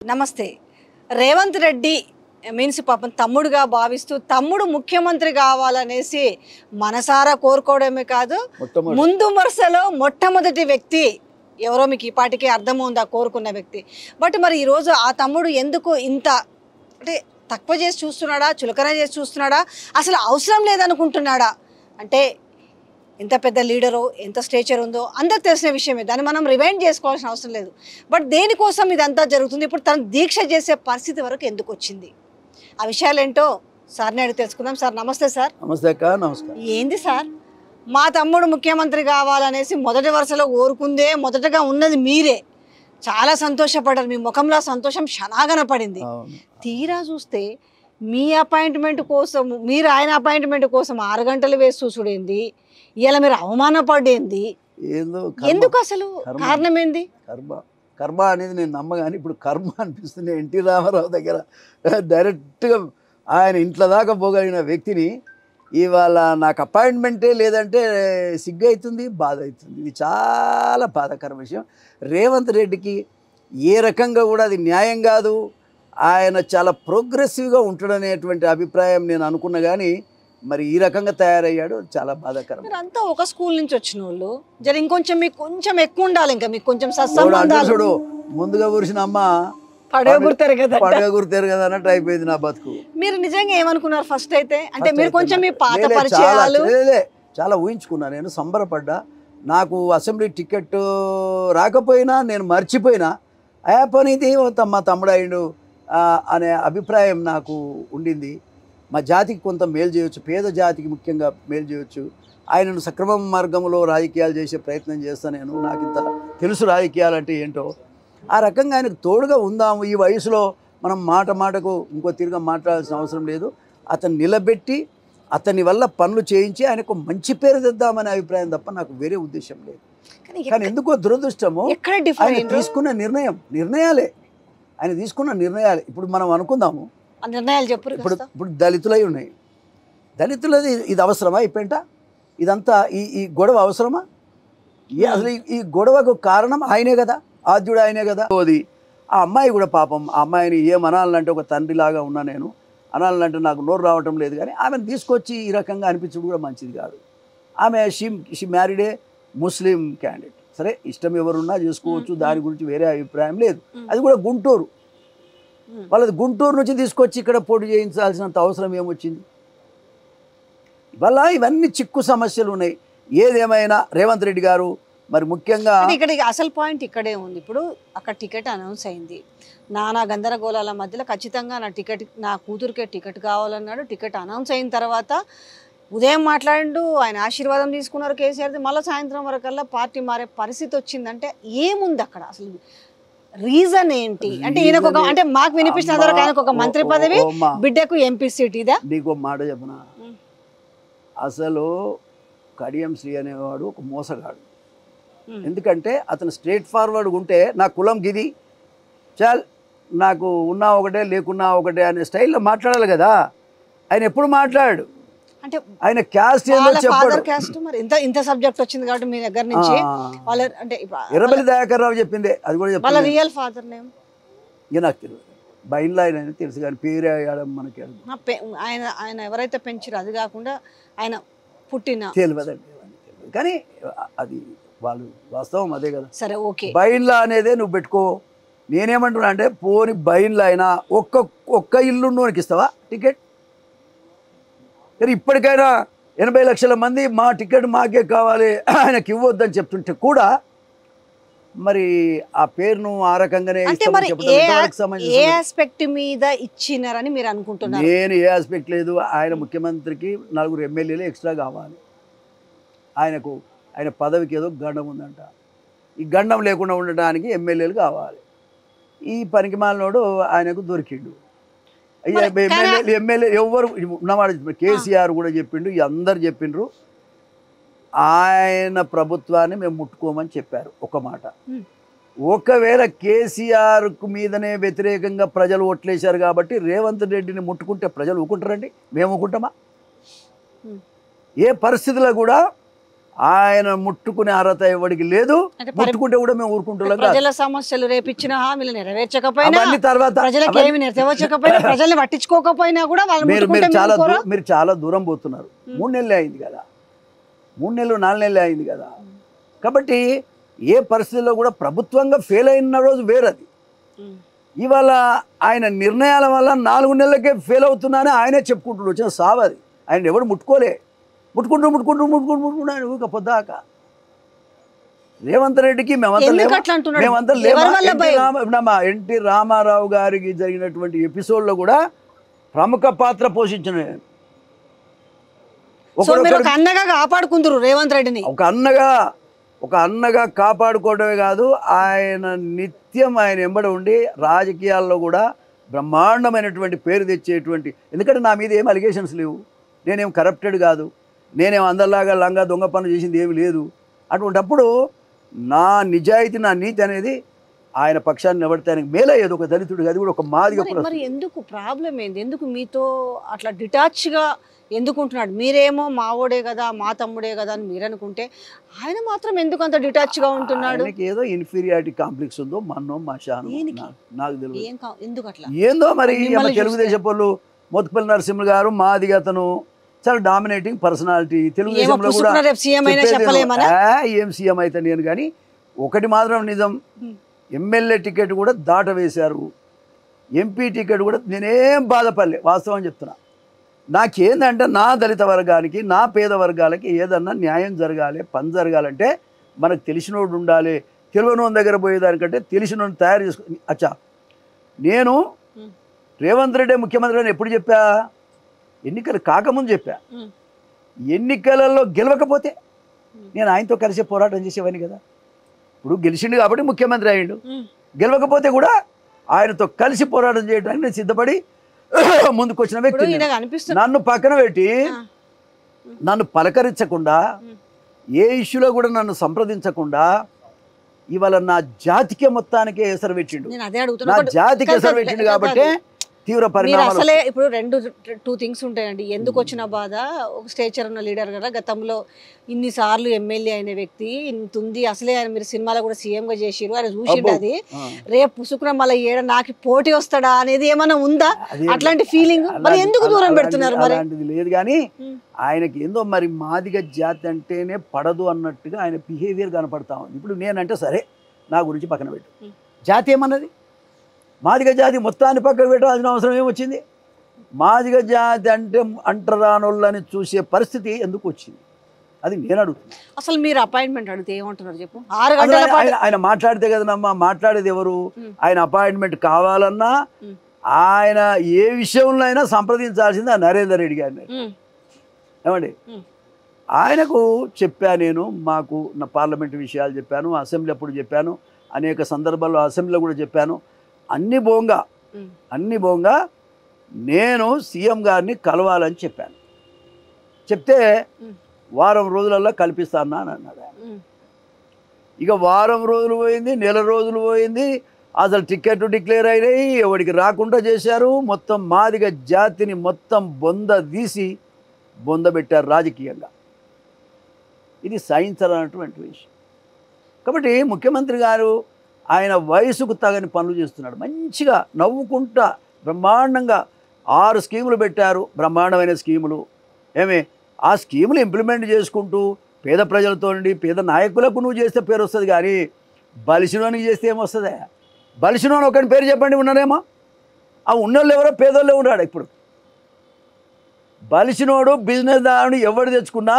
నమస్తే రేవంత్ రెడ్డి మీన్స్ పాపం తమ్ముడుగా భావిస్తూ తమ్ముడు ముఖ్యమంత్రి కావాలనేసి మనసారా కోరుకోవడమే కాదు మొట్టమొదటి ముందు వరుసలో మొట్టమొదటి వ్యక్తి ఎవరో మీకు ఈ పాటికి అర్థమవుందా కోరుకున్న వ్యక్తి బట్ మరి ఈరోజు ఆ తమ్ముడు ఎందుకు ఇంత అంటే తక్కువ చేసి చూస్తున్నాడా చులకన చేసి చూస్తున్నాడా అసలు అవసరం లేదనుకుంటున్నాడా అంటే ఎంత పెద్ద లీడరో ఎంత స్టేచర్ ఉందో అందరికి తెలిసిన విషయమే దాన్ని మనం రివైండ్ చేసుకోవాల్సిన అవసరం లేదు బట్ దేనికోసం ఇదంతా జరుగుతుంది ఇప్పుడు తను దీక్ష చేసే పరిస్థితి వరకు ఎందుకు వచ్చింది ఆ విషయాలేంటో సార్ని అడిగి తెలుసుకుందాం సార్ నమస్తే సార్ నమస్తే అక్క నమస్కారం ఏంది సార్ మా తమ్ముడు ముఖ్యమంత్రి కావాలనేసి మొదటి వరుసలో కోరుకుందే మొదటగా ఉన్నది మీరే చాలా సంతోషపడ్డారు మీ ముఖంలో సంతోషం క్షణాగన పడింది అవును తీరా చూస్తే మీ అపాయింట్మెంట్ కోసం మీరు ఆయన అపాయింట్మెంట్ కోసం ఆరు గంటలు వేసి చూసుడేంది ఇలా మీరు అవమానపడేంది ఏందో కర్మ, ఎందుకు అసలు కర్మ. కారణం ఏంది కర్మ కర్మ అనేది నేను నమ్మగాని ఇప్పుడు కర్మ అనిపిస్తుంది ఎన్టీ రామారావు దగ్గర డైరెక్ట్గా ఆయన ఇంట్లో దాకా పోగలిగిన వ్యక్తిని ఇవాళ నాకు అపాయింట్మెంటే లేదంటే సిగ్గు అవుతుంది బాధ అవుతుంది ఇది చాలా బాధాకర విషయం రేవంత్ రెడ్డికి ఏ రకంగా కూడా అది న్యాయం కాదు ఆయన చాలా ప్రోగ్రెసివ్గా ఉంటాడనేటువంటి అభిప్రాయం నేను అనుకున్నా కానీ మరి ఈ రకంగా తయారయ్యాడు చాలా బాధాకరం మీరు అంతా ఒక స్కూల్ నుంచి వచ్చిన వాళ్ళు జర ఇంకొంచెం మీకు కొంచెం ఎక్కువ ఉండాలి ఇంకా మీకు కొంచెం చూడు, అంటే సత్సంబంధాలు చూడు ముందుగా కురిసిన అమ్మ పడగొడతారు కదా పండుగ గుర్తారు కదా అన్నట్టు అయిపోయింది నా బతుకు మీరు నిజంగా ఏమనుకున్నారు ఫస్ట్ అయితే అంటే First మీరు అయితే కొంచెం మీ నాకు- పాత లే, లే, పరిచయాలు చాలా- లే, లే, చాలా ఊహించుకున్నా నేను సంబరపడ్డా నాకు అసెంబ్లీ టికెట్ రాకపోయినా నేను మర్చిపోయినా ఆ పనిది మా తమ్ముడు అయిండు ఆ, అనే అభిప్రాయం నాకు ఉండింది మా జాతికి కొంత మేలు చేయొచ్చు పేద జాతికి ముఖ్యంగా మేలు చేయొచ్చు ఆయనను సక్రమ మార్గంలో రాజకీయాలు చేసే ప్రయత్నం చేస్తా నేను నాకు ఇంత తెలుసు రాజకీయాలు అంటే ఏంటో ఆ రకంగా ఆయనకు తోడుగా ఉందాము ఈ వయసులో మనం మాట మాటకు ఇంకో తిరిగి మాట్లాడాల్సిన అవసరం లేదు అతను నిలబెట్టి అతని వల్ల పనులు చేయించి ఆయనకు మంచి పేరు తెద్దామనే అభిప్రాయం తప్ప నాకు వేరే ఉద్దేశం లేదు కానీ కానీ ఎందుకో దురదృష్టము ఎక్కడ ఆయన డిఫరెంట్ తీసుకున్న నిర్ణయం నిర్ణయాలే ఆయన తీసుకున్న నిర్ణయాలు ఇప్పుడు మనం అనుకుందాము నిర్ణయాలు చెప్పరు ఇప్పుడు కాస్త. ఇప్పుడు దళితులై ఉన్నాయి దళితులది ఇది అవసరమా ఈ పెంట ఇదంతా ఈ ఈ గొడవ అవసరమా ఏ అసలు ఈ- ఈ గొడవకు కారణం ఆయనే కదా ఆద్యుడు ఆయనే కదా అది ఆ అమ్మాయి కూడా పాపం ఆ అమ్మాయిని ఏం అనాలంటే ఒక తండ్రిలాగా ఉన్నా నేను అనాలంటే నాకు నోరు రావటం లేదు కానీ ఆమెను తీసుకొచ్చి ఈ రకంగా అనిపించడం కూడా మంచిది కాదు ఆమె షీ షీ మ్యారీడే ముస్లిం క్యాండిడేట్ సరే ఇష్టం ఎవరున్నా చేసుకోవచ్చు మ్మ్. దాని గురించి వేరే అభిప్రాయం లేదు మ్మ్. అది కూడా గుంటూరు మ్మ్. వాళ్ళది గుంటూరు నుంచి తీసుకొచ్చి ఇక్కడ పోటీ చేయించాల్సినంత అవసరం ఏమొచ్చింది ఇవాళ ఇవన్నీ చిక్కు సమస్యలు ఉన్నాయి ఏదేమైనా రేవంత్ రెడ్డి గారు మరి ముఖ్యంగా అంటే ఇక్కడ అసలు పాయింట్ ఇక్కడే ఉంది ఇప్పుడు అక్కడ టికెట్ అనౌన్స్ అయింది నానా గందరగోళాల మధ్యలో ఖచ్చితంగా నా టికెట్ నా కూతురికే టికెట్ కావాలన్నాడు టికెట్ అనౌన్స్ అయిన తర్వాత ఉదయం మాట్లాడిండు ఆయన ఆశీర్వాదం తీసుకున్నారు కేసీఆర్ది మళ్ళీ సాయంత్రం వరకల్లా పార్టీ మారే పరిస్థితి వచ్చిందంటే ఏముంది అక్కడ అసలు రీజన్ ఏంటి అంటే ఈయనకు ఒక Reason అంటే మాకు వినిపించిన వరకు ఆయనకు ఒక మంత్రి ఓ- ఓ- పదవి ఓ అమ్మా, బిడ్డకు ఎంపీ సీట్ ఇదా నీకు ఒక మాట చెప్పనా మ్మ్. అసలు కడియం శ్రీ అనేవాడు ఒక మోసగాడు మ్మ్. ఎందుకంటే అతను స్ట్రేట్ ఫార్వర్డ్ ఉంటే నా కులం గిది చాల్ నాకు ఉన్నా ఒకటే లేకున్నా ఒకటే అనే స్టైల్లో మాట్లాడాలి కదా ఆయన ఎప్పుడు మాట్లాడు అంటే ఆయన క్యాస్ట్ ఏందో వాళ్ళ చెప్పాడు ఫాదర్ క్యాస్ట్ మరి ఇంత ఇంత సబ్జెక్ట్ వచ్చింది కాబట్టి మీ దగ్గర నుంచి ఆ. వాళ్ళ అంటే ఇప్పుడు ఎర్రబెల్లి దయాకర్ రావు చెప్పిందే అది కూడా వాళ్ళ చెప్పింది రియల్ ఫాదర్ నేమ్ ఇక నాకు తెలియదు బయన్లో ఆయన అని తెలుసు కానీ పేరు వేయడం మనకి నా పె- ఆయన ఆయన ఎవరైతే పెంచారో అది కాకుండా ఆయన పుట్టిన తెలియదండి అవన్నీ తెలియదు కానీ అది వాళ్ళు వాస్తవం అదే కదా సరే ఓకే బైన్లా అనేదే నువ్వు పెట్టుకో నేనేమంటున్నా అంటే పోని బైన్లా అయినా ఒక్క ఒక్క ఇల్లు ఉన్నోనికి ఇస్తావా టికెట్ మరి ఇప్పటికైనా ఎనభై లక్షల మంది మా టికెట్ మాకే కావాలి ఆయనకి ఇవ్వద్దని చెప్తుంటే కూడా మరి ఆ పేరును ఆ రకంగానే అంటే ఇస్తామని మరి చెప్పడం ఏ ఎంతవరకు ఏ సమంజసం? ఆస్పెక్ట్ మీద ఇచ్చినారని మీరు అనుకుంటున్నారు నేను ఏ ఆస్పెక్ట్ లేదు ఆయన ముఖ్యమంత్రికి నలుగురు ఎమ్మెల్యేలు ఎక్స్ట్రా కావాలి ఆయనకు ఆయన పదవికి ఏదో గండం ఉందంట ఈ గండం లేకుండా ఉండడానికి ఎమ్మెల్యేలు కావాలి ఈ పనికి మాలినోడు ఆయనకు దొరికిండు అయ్య, మరి కానీ- ఎమ్మెల్యేలు ఎమ్మెల్యే ఎవరు ఉన్నమాట కేసీఆర్ కూడా చెప్పిండు ఈ అందరు చెప్పిండ్రు ఆయన ప్రభుత్వాన్ని మేము ముట్టుకోమని చెప్పారు ఒక మాట Hmm. ఒకవేళ కేసీఆర్ మీదనే వ్యతిరేకంగా ప్రజలు ఓట్లేశారు కాబట్టి రేవంత్ రెడ్డిని ముట్టుకుంటే ప్రజలు ఊకుంటారండి మేము ఊకుంటామా Hmm. ఏ పరిస్థితిలో కూడా ఆయన ముట్టుకునే అర్హత ఎవరికి లేదు అంటే పరి- ముట్టుకుంటే కూడా మేము ఊరుకుంటున్నాం కాదు ప్రజల సమస్యలు రేపిచ్చిన హామీలు నెరవేర్చకపోయినా అవన్నీ తర్వాత ప్రజలకు ఏమి నెరవేర్చకపోయినా ప్రజల్ని పట్టించుకోకపోయినా కూడా వాళ్ళు మీరు ముట్టుకుంటే మీరు చాలా మీరు కోరా? దూ- మీరు చాలా దూరం పోతున్నారు మూడు నెలలే అయింది కదా మూడు నెలలు నాలుగు నెలలే అయింది కదా కాబట్టి ఏ పరిస్థితుల్లో కూడా ప్రభుత్వంగా ఫెయిల్ అయిన రోజు వేరది ఉమ్. ఇవాళ ఆయన నిర్ణయాల వల్ల నాలుగు నెలలకే ఫెయిల్ అవుతున్నానని ఆయనే చెప్పుకుంటున్నాడు వచ్చిన సావది ఆయన ఎవడు ముట్టుకోలే ముట్టుకుంటూ ముట్టుకుంటూ ముట్టుకుంటూ ముట్టుకుంటూ ఆయన ఊక పొద్దాక రేవంత్ రెడ్డికి మేమంతా ఎందుకు లేమా? అట్లా అంటున్నాడు? మేమంతా ఎవరి లేమా? వల్ల ఎన్టీ భయం? రామ- వినమ్మా, ఎన్టీ రామారావు గారికి జరిగినటువంటి ఎపిసోడ్లో కూడా ప్రముఖ పాత్ర పోషించిన నేను. సో మీరు ఒక ఒకరొకరు అన్నగా కాపాడుకుందరు రేవంత్ రెడ్డిని ఒక అన్నగా ఒక అన్నగా కాపాడుకోవడమే కాదు ఆయన నిత్యం ఆయన ఎంబడి ఉండి రాజకీయాల్లో కూడా బ్రహ్మాండమైనటువంటి పేరు తెచ్చేటువంటి ఎందుకంటే నా మీద ఏం అలిగేషన్స్ లేవు నేనేం కరప్టెడ్ కాదు నేనేం అందరిలాగా లంగా దొంగ పనులు చేసింది ఏమి లేదు అటువంటప్పుడు నా నిజాయితీ నా నీతి అనేది ఆయన పక్షాన్ని నిలబడితే ఆయనకు మేలయ్యేది ఒక దళితుడిగా అది కూడా ఒక మాదిగ మరి- కులస్తుడు. మరి ఎందుకు ప్రాబ్లం ఏంది ఎందుకు మీతో అట్లా డిటాచ్ గా ఎందుకు ఉంటున్నాడు మీరేమో మావోడే కదా మా తమ్ముడే కదా అని మీరు అనుకుంటే ఆయన మాత్రం ఎందుకు అంత డిటాచ్ గా ఉంటున్నాడు ఆయనకి ఏదో ఇన్ఫీరియారిటీ కాంప్లెక్స్ ఉందో మన్నో మషాను దేనికి? నా- నాకు తెలియదు ఏం కా- ఎందుకు అట్లా ఏందో మరి మిమ్మల్ని ఏమో తెలుగుదేశం వాళ్ళు మోత్పల్లి నరసింహ గారు మాది అతను చాలా డామినేటింగ్ పర్సనాలిటీ ఏమో తెలుగుదేశంలో కూడా పుసుకున్న రేపు సీఎం అయినా చెప్పేది చెప్పలేమనా ఆ, ఏం సీఎం అయితే నేను కానీ ఒకటి మాత్రం నిజం హ్మ్. ఎమ్మెల్యే టికెట్ కూడా దాట వేశారు ఎంపీ టికెట్ కూడా నేనేం బాధపడలే వాస్తవం చెప్తున్నా నాకేందంటే నా దళిత వర్గానికి నా పేద వర్గాలకి ఏదన్నా న్యాయం జరగాలి పని జరగాలంటే మనకు తెలిసినోడు ఉండాలి తెలియనోని దగ్గర పోయేదానికంటే తెలిసినోని తయారు చేసుకో అచ్చా నేను హ్మ్. రేవంత్ రెడ్డి ముఖ్యమంత్రి అని ఎప్పుడు చెప్పా ఎన్నికలు కాకముందు చెప్పా హ్మ్. ఎన్నికలలో గెలవకపోతే హ్మ్. నేను ఆయనతో కలిసి పోరాటం చేసేవాడిని కదా ఇప్పుడు గెలిచిండు కాబట్టి ముఖ్యమంత్రి అయ్యిండు ఉమ్. గెలవకపోతే కూడా ఆయనతో కలిసి పోరాటం చేయడానికి నేను సిద్ధపడి ముందుకు వచ్చిన ఇప్పుడు వ్యక్తి ఈయనకు అనిపిస్తుంది నన్ను పక్కన పెట్టి ఆ. నన్ను పలకరించకుండా ఉమ్. ఏ ఇష్యూలో కూడా నన్ను సంప్రదించకుండా ఇవాళ నా జాతికే మొత్తానికే ఎసరు పెట్టిండు నేను అదే అడుగుతున్నా నా ఒకటి- జాతికి కాదు, ఎసరు కాదు, పెట్టిండు కాదు, కాబట్టి తీవ్ర మీరు పరిణామాలు అసలే ఇప్పుడు రెండు టూ థింగ్స్ ఉంటాయండి ఎందుకు వచ్చిన బాధ ఒక స్టేచర్ ఉన్న లీడర్ కదా గతంలో ఇన్నిసార్లు ఎమ్మెల్యే అయిన వ్యక్తి ఇంత ఉంది అసలే ఆయన మీరు సినిమాలో కూడా సీఎం గా చేసిరు ఆయన చూసిండు అబ్బో. అది ఆ. రేపు పుసుకున్న మళ్ళీ ఏడ నాకు పోటీ వస్తాడా అనేది ఏమైనా ఉందా అదే- అట్లాంటి ఫీలింగ్ మరి అలాంటి- ఎందుకు దూరం అలాంటిది- పెడుతున్నారు మరి అలాంటిది లేదు కానీ ఉమ్. ఆయనకి ఏందో మరి మాదిగ జాతి అంటేనే పడదు అన్నట్టుగా ఆయన బిహేవియర్ కనపడతా ఉంది ఇప్పుడు నేనంటే సరే నా గురించి పక్కన పెట్టు ఉమ్. జాతి ఏమన్నది మాదిగ జాతి మొత్తాన్ని పక్కన పెట్టాల్సిన అవసరం ఏమొచ్చింది మాదిగ జాతి అంటే అంటరానోళ్ళని చూసే పరిస్థితి ఎందుకు వచ్చింది అది నేను అడుగుతున్నా అసలు మీరు అపాయింట్మెంట్ అడిగితే ఏమంటున్నారు చెప్పు ఆరు అసలు గంటల ఆయన- పాటు ఆయన- ఆయన మాట్లాడితే కదనమ్మా మాట్లాడేది ఎవరు ఉమ్. ఆయన అపాయింట్మెంట్ కావాలన్నా ఉమ్. ఆయన ఏ విషయంలో అయినా సంప్రదించాల్సింది ఆ నరేందర్ రెడ్డి గారిని ఉమ్, ఏమండి ఉమ్. ఆయనకు చెప్పా నేను మాకు నా పార్లమెంట్ విషయాలు చెప్పాను అసెంబ్లీ అప్పుడు చెప్పాను అనేక సందర్భాల్లో అసెంబ్లీలో కూడా చెప్పాను అన్ని బోంగా ఉమ్. అన్ని బోంగా నేను సీఎం గారిని కలవాలని చెప్పాను చెప్తే ఉమ్. వారం రోజులలో కల్పిస్తాను అని అన్నాడు ఆయన. ఉమ్. ఇక వారం రోజులు పోయింది నెల రోజులు పోయింది అసలు టికెట్ డిక్లేర్ అయినాయి ఎవడికి రాకుండా చేశారు మొత్తం మాదిగ జాతిని మొత్తం బొంద తీసి బొంద పెట్టారు రాజకీయంగా ఇది సహించాలన్నటువంటి విషయం కాబట్టి ముఖ్యమంత్రి గారు ఆయన వయసుకు తగని పనులు చేస్తున్నాడు మంచిగా నవ్వుకుంటా బ్రహ్మాండంగా ఆరు స్కీములు పెట్టారు బ్రహ్మాండమైన స్కీములు ఏమే ఆ స్కీములు ఇంప్లిమెంట్ చేసుకుంటూ పేద ప్రజలతో నుండి పేద నాయకులకు నువ్వు చేస్తే పేరు వస్తుంది కానీ బలిసినోనికి చేస్తే ఏమొస్తుంది బలిసినోని ఒకటి పేరు చెప్పండి ఉన్నారేమో ఆ ఉన్నోళ్ళు ఎవరో పేదోళ్ళే ఉన్నాడు ఇప్పుడు బలిసినోడు బిజినెస్ దారుని ఎవడు తెచ్చుకున్నా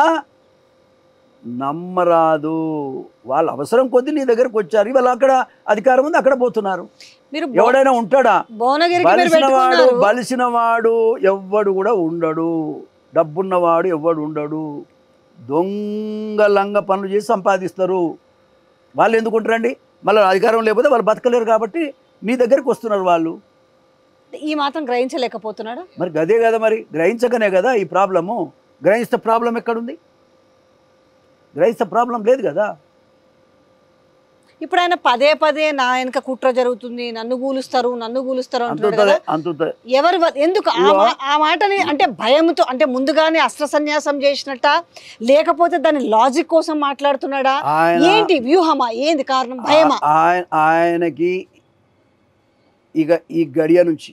నమ్మరాదు వాళ్ళ అవసరం కొద్దీ నీ దగ్గరకు వచ్చారు ఇవాళ అక్కడ అధికారం ఉంది అక్కడ పోతున్నారు మీరు భువ- ఎవడైనా ఉంటాడా భువనగిరికి మీరు బలిసిన వాడు పెట్టుకున్నారు బలిసిన వాడు ఎవ్వడు కూడా ఉండడు డబ్బున్నవాడు ఎవ్వడు ఉండడు దొంగ లంగ పనులు చేసి సంపాదిస్తారు వాళ్ళు ఎందుకు ఉంటారండి మళ్ళీ అధికారం లేకపోతే వాళ్ళు బతకలేరు కాబట్టి నీ దగ్గరికి వస్తున్నారు వాళ్ళు ఈ మాత్రం గ్రహించలేకపోతున్నాడు మరి గదే కదా మరి గ్రహించకనే కదా ఈ ప్రాబ్లము గ్రహిస్తే ప్రాబ్లం ఎక్కడుంది గ్రహిస్తే ప్రాబ్లం లేదు కదా ఇప్పుడు ఆయన పదే పదే నా వెనక కుట్ర జరుగుతుంది నన్ను కూలుస్తారు నన్ను కూలుస్తారు అంటున్నాడు అంతుతుంది కదా అంతుతుంది ఎవరు వ- ఎందుకు ఆ మా- ఆ మాటని అంటే భయంతో అంటే ముందుగానే అస్త్ర సన్యాసం చేసినట్ట లేకపోతే దాని లాజిక్ కోసం మాట్లాడుతున్నాడా ఆయన ఏంటి వ్యూహమా ఏంది కారణం భయమా ఆ- ఆయన ఆయనకి ఇక ఈ గడియ నుంచి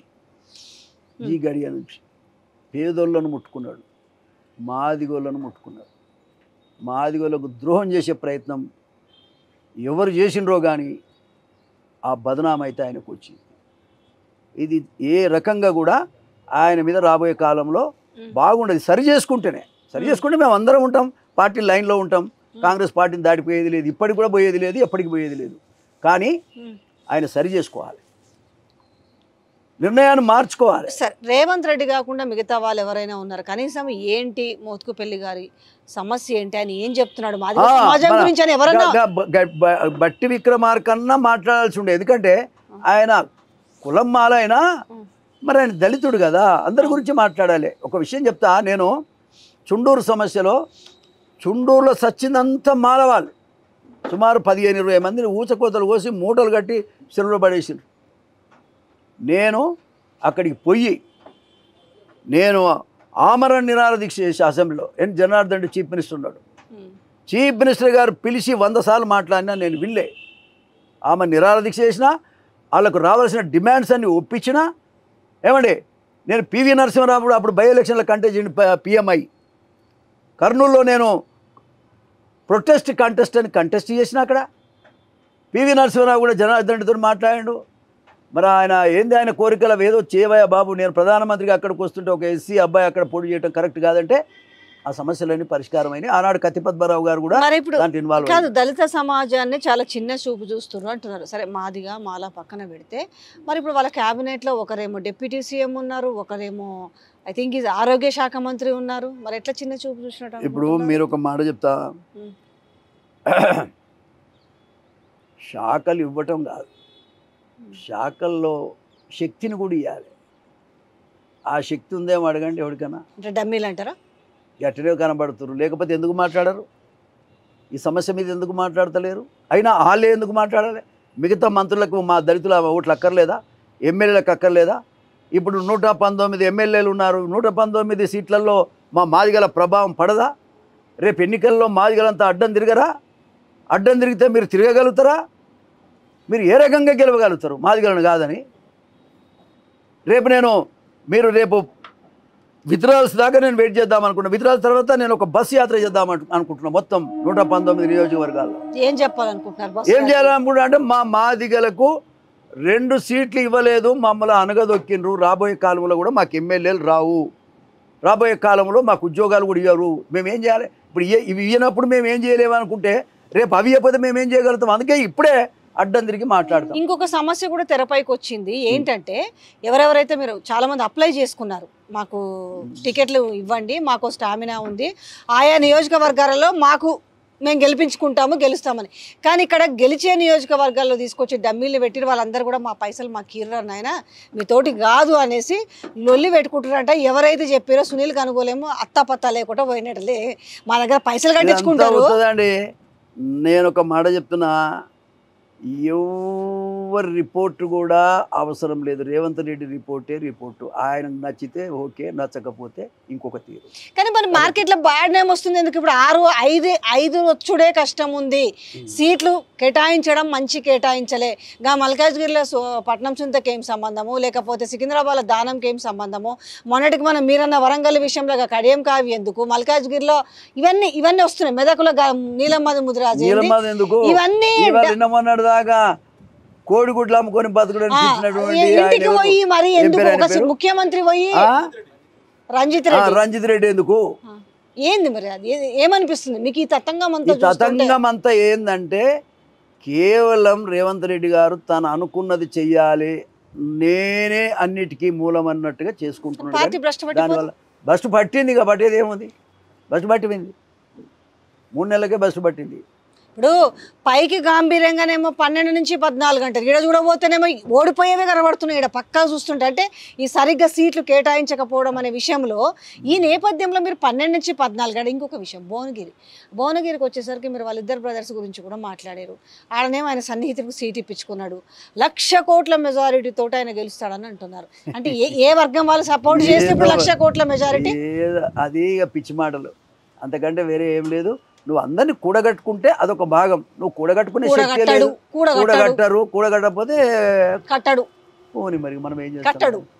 ఈ గడియ నుంచి పేదోళ్ళను ముట్టుకున్నాడు మాదిగోళ్ళను ముట్టుకున్నాడు మాదిగోళ్ళకు ద్రోహం చేసే ప్రయత్నం ఎవరు చేసిండ్రో కానీ ఆ బదనాం అయితే ఆయనకు వచ్చింది ఇది ఏ రకంగా కూడా ఆయన మీద రాబోయే కాలంలో ఉమ్. బాగుండదు సరి చేసుకుంటేనే సరి చేసుకుంటే మేము అందరం ఉంటాం పార్టీ లైన్లో ఉంటాం కాంగ్రెస్ పార్టీని దాటిపోయేది లేదు ఇప్పటికి కూడా పోయేది లేదు ఎప్పటికి పోయేది లేదు కానీ ఉమ్. ఆయన సరి చేసుకోవాలి నిర్ణయాన్ని మార్చుకోవాలి సరే రేవంత్ రెడ్డి కాకుండా మిగతా వాళ్ళు ఎవరైనా ఉన్నారు కనీసం ఏంటి మోత్కుపల్లి గారి సమస్య ఏంటి ఆయన ఏం చెప్తున్నాడు మాది ఆ, సమాజం మన- గురించి అని ఎవరన్నా గ- గ- గ- బ- బట్టి విక్రమార్కన్నా మాట్లాడాల్సి ఉండే ఎందుకంటే ఆయన కులం మాలైనా ఉమ్. మరి ఆయన దళితుడు కదా అందరి గురించి మాట్లాడాలి ఒక విషయం చెప్తా నేను చుండూరు సమస్యలో చుండూరులో సచ్చిందంతా మాలవాళ్ళు సుమారు పదిహేను ఇరవై మందిని ఊచకోతలు కోసి మూటలు కట్టి చెరువులో పడేసిండ్రు నేను అక్కడికి పోయి నేను ఆమరణ నిరాహార దీక్ష చేసి అసెంబ్లీలో N Janardhan Reddy chief minister ఉన్నాడు ఉమ్. చీఫ్ మినిస్టర్ గారు పిలిచి వంద సార్లు మాట్లాడినా నేను వినలే ఆమె నిరాహార దీక్ష చేసిన వాళ్ళకు రావాల్సిన డిమాండ్స్ అన్ని ఒప్పించిన ఏమండి నేను పివి నరసింహరావు అప్పుడు బై ఎలక్షన్లో కంటెస్ట్ పిఎంఐ కర్నూలులో నేను ప్రొటెస్ట్ కంటెస్ట్ అని కంటెస్ట్ చేసిన అక్కడ పివి నరసింహరావు కూడా జనార్దన్ రెడ్డితో మాట్లాడాడు మరి ఆయన ఏంది ఆయన కోరికలు ఏదో చేయవయ్యా బాబు నేను ప్రధానమంత్రిగా అక్కడికి వస్తుంటే ఒక ఎస్సీ అబ్బాయి అక్కడ పోటీ చేయడం కరెక్ట్ కాదంటే ఆ సమస్యలన్నీ పరిష్కారమైనాయి ఆనాడు కత్తి పద్మరావు గారు కూడా మరి ఇప్పుడు దాంట్లో ఇన్వాల్వ్ కాదు దళిత సమాజాన్ని చాలా చిన్న చూపు చూస్తున్నారు అంటున్నారు సరే మాదిగా మాలా పక్కన పెడితే మరి ఇప్పుడు వాళ్ళ క్యాబినెట్ లో ఒకరేమో డిప్యూటీ సీఎం ఉన్నారు ఒకరేమో ఐ థింక్ ఇది ఆరోగ్య శాఖ మంత్రి ఉన్నారు మరి ఎట్లా చిన్న చూపు చూసినట్టు ఇప్పుడు అనుకుంటున్నారు? మీరు ఒక మాట చెప్తా ఉం. శాఖలు ఇవ్వటం కాదు శాఖల్లో శక్తిని కూడా ఇవ్వాలి ఆ శక్తి ఉందేమో అడగండి ఎవరికైనా అంటే డమ్మీలు అంటారా గట్టినే కనబడుతున్నారు లేకపోతే ఎందుకు మాట్లాడరు ఈ సమస్య మీద ఎందుకు మాట్లాడతలేరు అయినా వాళ్ళే ఎందుకు మాట్లాడాలి మిగతా మంత్రులకు మా దళితుల ఓట్లు అక్కర్లేదా ఎమ్మెల్యేలకు అక్కర్లేదా ఇప్పుడు నూట పంతొమ్మిది ఎమ్మెల్యేలు ఉన్నారు నూట పంతొమ్మిది సీట్లలో మా మాదిగల ప్రభావం పడదా రేపు ఎన్నికల్లో మాదిగలంతా అడ్డం తిరగరా అడ్డం తిరిగితే మీరు తిరగగలుగుతారా మీరు ఏ రకంగా గెలవగలుగుతారు మాదిగలను కాదని రేపు నేను మీరు రేపు విత్డ్రాల్స్ దాకా నేను వెయిట్ చేద్దాం అనుకున్నా విత్డ్రాల్స్ తర్వాత నేను ఒక బస్ యాత్ర చేద్దాం అను- అనుకుంటున్నా మొత్తం నూట పంతొమ్మిది నియోజకవర్గాల్లో ఏం చెప్పాలనుకుంటున్నారు బస్ ఏం చేయాలనుకుంటున్నా అంటే మా మాదిగలకు రెండు సీట్లు ఇవ్వలేదు మమ్మల్ని అనగదొక్కిండ్రు రాబోయే కాలంలో కూడా మాకు ఎమ్మెల్యేలు రావు రాబోయే కాలంలో మాకు ఉద్యోగాలు కూడా ఇవ్వరు మేము ఏం చేయాలి ఇప్పుడు ఇయ్య- ఇవి ఇవ్వనప్పుడు మేము ఏం చేయలేము అనుకుంటే రేపు అవి ఇవ్వకపోతే మేము ఏం చేయగలుగుతాం అందుకే ఇప్పుడే అడ్డం తిరిగి మాట్లాడతాం ఇంకొక సమస్య కూడా తెరపైకి వచ్చింది ఏంటంటే ఎవరెవరైతే మీరు చాలా మంది అప్లై చేసుకున్నారు మాకు టికెట్లు ఇవ్వండి మాకు స్టామినా ఉంది ఆయా నియోజకవర్గాలలో మాకు మేము గెలిపించుకుంటాము గెలుస్తామని కానీ ఇక్కడ గెలిచే నియోజకవర్గాల్లో తీసుకొచ్చి డమ్మీలు పెట్టి వాళ్ళందరూ కూడా మా పైసలు మాకు కీర్రర్ నాయన మీతోటి కాదు అనేసి లొల్లి పెట్టుకుంటారంట ఎవరైతే చెప్పారో సునీల్ కనుగోలేమో అత్తాపత్తా లేకుండా పోయినట్లే మా దగ్గర పైసలు ఇదంతా కట్టించుకుంటారు అవుతుందండి నేను ఒక మాట చెప్తున్నా ఎవరి రిపోర్ట్ కూడా అవసరం లేదు రేవంత్ రెడ్డి రిపోర్టే రిపోర్టు ఆయన నచ్చితే ఓకే నచ్చకపోతే ఇంకొక తీరు కానీ మరి మార్కెట్ లో బ్యాడ్ నేమ్ వస్తుంది ఎందుకు ఇప్పుడు ఆరు ఐదు ఐదు వచ్చుడే కష్టం ఉంది సీట్లు కేటాయించడం మంచి కేటాయించలే గా మల్కాజ్గిరిలో సో- పట్నం చుంతకి ఏం సంబంధము లేకపోతే సికింద్రాబాద్ దానంకి ఏం సంబంధము మొన్నటికి మనం మీరన్న వరంగల్ విషయంలో గా కడియం కావి ఎందుకు మల్కాజ్గిరిలో ఇవన్నీ ఇవన్నీ వస్తున్నాయి మెదకులో గా నీలమ్మది ముదిరాజు ఏంది? నీలమ్మది ఎందుకు ఇవన్నీ ఇవాళ నిన్న మొన్నటి దాకా కోడిగుడ్లు అమ్ముకొని బతకడానికి ఆ, తిట్టినటువంటి ఆయన ఇంటికి ఎవరు? పోయి మరి ఏం ఎందుకు పేరు ఆయన ఒక పేరు? ముఖ్యమంత్రి పోయి ఆ? రంజిత్ ఆ, రెడ్డి రంజిత్ రెడ్డి ఎందుకు ఆ. ఏంది మరి అది ఏ- ఏమనిపిస్తుంది మీకు ఈ తతంగం ఈ అంతా చూస్తుంటే తతంగం అంతా ఏందంటే కేవలం రేవంత్ రెడ్డి గారు తను అనుకున్నది చెయ్యాలి నేనే అన్నిటికీ మూలం అన్నట్టుగా చేసుకుంటున్నాడు పార్టీ కానీ భ్రష్టు దానివల్ల బస్సు పట్టింది ఇక పట్టేది ఏముంది బస్సు పట్టింది మూడు నెలలకే బస్సు పట్టింది ఇప్పుడు పైకి గాంభీర్యంగానేమో పన్నెండు నుంచి పద్నాలుగు గంటలు ఈడ చూడబోతేనేమో ఓడిపోయేవే కనబడుతున్నాయి ఈడ పక్కా చూస్తుంటే అంటే ఈ సరిగ్గా సీట్లు కేటాయించకపోవడం అనే విషయంలో ఈ నేపథ్యంలో మీరు పన్నెండు నుంచి పద్నాలుగు గంటలు ఇంకొక విషయం భువనగిరి భువనగిరికి వచ్చేసరికి మీరు వాళ్ళిద్దరు బ్రదర్స్ గురించి కూడా మాట్లాడారు ఆడనేమో ఆయన సన్నిహితులకు సీట్ ఇప్పించుకున్నాడు లక్ష కోట్ల మెజారిటీ తోటి ఆయన గెలుస్తాడని అంటున్నారు అంటే ఏ ఏ వర్గం వాళ్ళు సపోర్ట్ చేస్తే ఇప్పుడు లక్ష కోట్ల మెజారిటీ ఏదో అది ఇక పిచ్చి మాటలు అంతకంటే వేరే ఏం లేదు నువ్వు అందరిని కూడగట్టుకుంటే అదొక భాగం నువ్వు కూడగట్టుకునే శక్తి కూడగట్టాడు లేదు కూడగట్టాడు కూడగట్టరు కూడగట్టకపోతే కట్టడు పోని మరి మనం ఏం కట్టడు. చేస్తాం